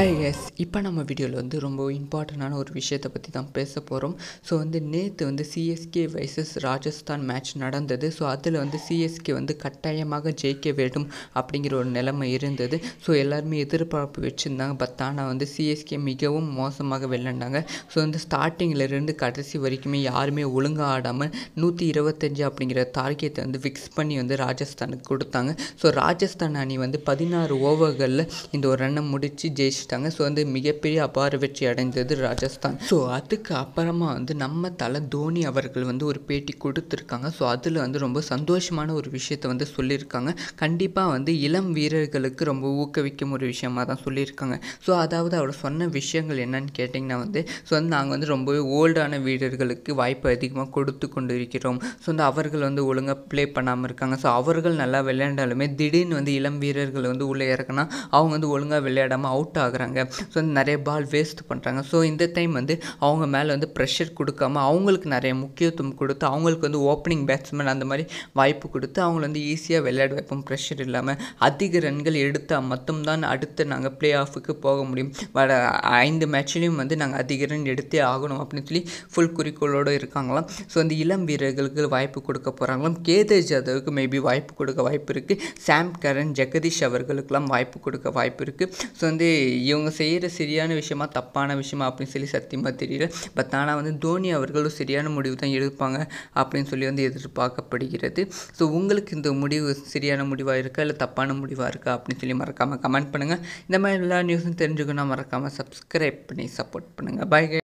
hi S இப்போ நம்ம வீடியோவில் வந்து ரொம்ப இம்பார்ட்டண்டான ஒரு விஷயத்தை பற்றி தான் பேச போகிறோம் ஸோ வந்து நேற்று வந்து சிஎஸ்கே வைசஸ் ராஜஸ்தான் மேட்ச் நடந்தது ஸோ அதில் வந்து சிஎஸ்கே வந்து கட்டாயமாக ஜெயிக்க வேண்டும் அப்படிங்கிற ஒரு நிலைமை இருந்தது ஸோ எல்லாருமே எதிர்பார்ப்பு வச்சுருந்தாங்க பட் ஆனால் வந்து சிஎஸ்கே மிகவும் மோசமாக விளையாண்டாங்க ஸோ வந்து ஸ்டார்டிங்கில் இருந்து கடைசி வரைக்குமே யாருமே ஒழுங்காக ஆடாமல் நூற்றி இருபத்தஞ்சு அப்படிங்கிற டார்கெட்டை வந்து ஃபிக்ஸ் பண்ணி வந்து ராஜஸ்தானுக்கு கொடுத்தாங்க ஸோ ராஜஸ்தான் அணி வந்து பதினாறு ஓவர்களில் இந்த ஒரு ரன்னை முடித்து ஜெயிச்சிட்டாங்க ஸோ வந்து மிகப்பெரிய அபார வெற்றி அடைந்தது ராஜஸ்தான் ஸோ அதுக்கு அப்புறமா வந்து நம்ம தலை தோனி அவர்கள் வந்து ஒரு பேட்டி கொடுத்துருக்காங்க ஸோ அதில் வந்து ரொம்ப சந்தோஷமான ஒரு விஷயத்தை வந்து சொல்லியிருக்காங்க கண்டிப்பாக வந்து இளம் வீரர்களுக்கு ரொம்ப ஊக்குவிக்கும் ஒரு விஷயமா தான் சொல்லியிருக்காங்க ஸோ அதாவது அவர் சொன்ன விஷயங்கள் என்னன்னு கேட்டிங்கன்னா வந்து ஸோ வந்து நாங்கள் வந்து ரொம்பவே ஓல்டான வீரர்களுக்கு வாய்ப்பு அதிகமாக கொடுத்து கொண்டு இருக்கிறோம் ஸோ வந்து அவர்கள் வந்து ஒழுங்காக ப்ளே பண்ணாமல் இருக்காங்க ஸோ அவர்கள் நல்லா விளையாண்டாலுமே திடீர்னு வந்து இளம் வீரர்கள் வந்து உள்ளே இறக்குனா அவங்க வந்து ஒழுங்காக விளையாடாமல் அவுட் ஆகுறாங்க ஸோ வந்து நிறைய பால் வேஸ்ட் பண்ணுறாங்க ஸோ இந்த டைம் வந்து அவங்க மேலே வந்து ப்ரெஷர் கொடுக்காம அவங்களுக்கு நிறைய முக்கியத்துவம் கொடுத்து அவங்களுக்கு வந்து ஓப்பனிங் பேட்ஸ்மேன் அந்த மாதிரி வாய்ப்பு கொடுத்து அவங்கள வந்து ஈஸியாக விளையாட வைப்போம் ப்ரெஷர் இல்லாமல் அதிக ரன்கள் எடுத்தால் மட்டும்தான் அடுத்து நாங்கள் ப்ளே ஆஃபுக்கு போக முடியும் வர ஐந்து மேட்ச்லேயும் வந்து நாங்கள் அதிக ரன் எடுத்தே ஆகணும் அப்படின்னு சொல்லி ஃபுல் குறிக்கோளோடு இருக்காங்களாம் ஸோ அந்த இளம் வீரர்களுக்கு வாய்ப்பு கொடுக்க போகிறாங்களாம் கேதர் ஜாதவுக்கு மேபி வாய்ப்பு கொடுக்க வாய்ப்பு இருக்குது சாம் கரன் ஜெகதீஷ் அவர்களுக்கெல்லாம் வாய்ப்பு கொடுக்க வாய்ப்பு இருக்குது ஸோ வந்து இவங்க செய்கிற சரியான விஷயமா தப்பான விஷயமா அப்படின்னு சொல்லி சத்தியமாக தெரியல பட் ஆனால் வந்து தோனி அவர்களும் சரியான முடிவு தான் எடுப்பாங்க அப்படின்னு சொல்லி வந்து எதிர்பார்க்கப்படுகிறது ஸோ உங்களுக்கு இந்த முடிவு சரியான முடிவாக இருக்கா இல்லை தப்பான முடிவாக இருக்கா அப்படின்னு சொல்லி மறக்காமல் கமெண்ட் பண்ணுங்கள் இந்த மாதிரி எல்லா நியூஸும் தெரிஞ்சுக்கணும் மறக்காமல் சப்ஸ்கிரைப் பண்ணி சப்போர்ட் பண்ணுங்கள் பாய்